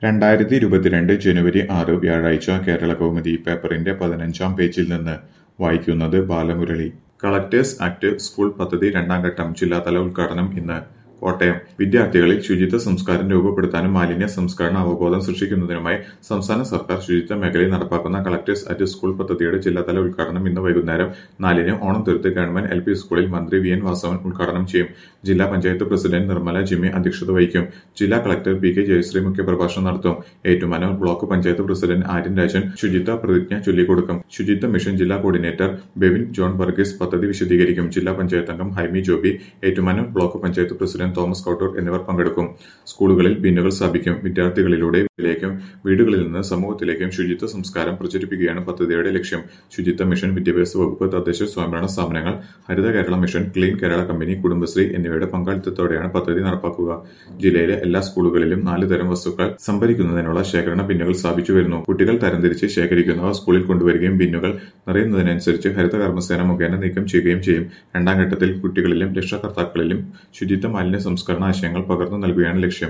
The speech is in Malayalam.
രണ്ടായിരത്തി ഇരുപത്തിരണ്ട് ജനുവരി ആറ് വ്യാഴാഴ്ച കേരളകൗമുദി പേപ്പറിന്റെ പതിനഞ്ചാം പേജിൽ നിന്ന് വായിക്കുന്നത് ബാലമുരളി കളക്ടേഴ്സ് ആക്ട് സ്കൂൾ പദ്ധതി രണ്ടാം ഘട്ടം ജില്ലാതല ഉദ്ഘാടനം ഇന്ന് കോട്ടയം വിദ്യാർത്ഥികളിൽ ശുചിത്വ സംസ്കാരം രൂപപ്പെടുത്താനും മാലിന്യ സംസ്കരണ അവബോധം സൃഷ്ടിക്കുന്നതിനുമായി സംസ്ഥാന സർക്കാർ ശുചിത്വ മേഖലയിൽ നടപ്പാക്കുന്ന കളക്ടേഴ്സ് അറ്റ് സ്കൂൾ പദ്ധതിയുടെ ജില്ലാതല ഉദ്ഘാടനം ഇന്ന് വൈകുന്നേരം നാലിന് ഓണംതുരുത്ത് ഗവൺമെന്റ് എൽ പി സ്കൂളിൽ മന്ത്രി വി എൻ വാസവൻ ഉദ്ഘാടനം ചെയ്യും ജില്ലാ പഞ്ചായത്ത് പ്രസിഡന്റ് നിർമ്മല ജിമ്മി അധ്യക്ഷത വഹിക്കും ജില്ലാ കളക്ടർ പി കെ ജയശ്രീ മുഖ്യപ്രഭാഷണം നടത്തും ഏറ്റുമാനൂർ ബ്ലോക്ക് പഞ്ചായത്ത് പ്രസിഡന്റ് ആര്യൻ രാജൻ ശുചിത്വ പ്രതിജ്ഞ ചൊല്ലിക്കൊടുക്കും ശുചിത്വ മിഷൻ ജില്ലാ കോർഡിനേറ്റർ ബെവിൻ ജോൺ വർഗീസ് പദ്ധതി വിശദീകരിക്കും ജില്ലാ പഞ്ചായത്ത് അംഗം ഹൈമി ജോബി ഏറ്റുമാനൂർ ബ്ലോക്ക് പഞ്ചായത്ത് പ്രസിഡന്റ് തോമസ് കൗട്ടൂർ എന്നിവർ പങ്കെടുക്കും സ്കൂളുകളിൽ ബിന്നുകൾ സ്ഥാപിക്കും വിദ്യാർത്ഥികളിലൂടെ വീട്ടിലേക്കും വീടുകളിൽ നിന്ന് സമൂഹത്തിലേക്കും ശുചിത്വ സംസ്കാരം പ്രചരിപ്പിക്കുകയാണ് പദ്ധതിയുടെ ലക്ഷ്യം ശുചിത്വ മിഷൻ വിദ്യാഭ്യാസ വകുപ്പ് തദ്ദേശ സ്വയംഭരണ സ്ഥാപനങ്ങൾ Haritha Kerala mission clean Kerala company Kudumbashree എന്നിവയുടെ പങ്കാളിത്തത്തോടെയാണ് പദ്ധതി നടപ്പാക്കുക ജില്ലയിലെ എല്ലാ സ്കൂളുകളിലും നാല് തരം വസ്തുക്കൾ സംഭരിക്കുന്നതിനുള്ള ശേഖരണ ബിന്നുകൾ സ്ഥാപിച്ചു വരുന്നു കുട്ടികൾ തരംതിരിച്ച് ശേഖരിക്കുന്നവ സ്കൂളിൽ കൊണ്ടുവരികയും ബിന്നുകൾ നിറയുന്നതിനനുസരിച്ച് ഹരിത കർമ്മസേന മുഖേന നീക്കം ചെയ്യുകയും ചെയ്യും രണ്ടാം ഘട്ടത്തിൽ കുട്ടികളിലും രക്ഷകർത്താക്കളിലും ശുചിത്വ മാലിന്യ സംസ്കരണ ആശയങ്ങൾ പകർന്നു നൽകുകയാണ് ലക്ഷ്യം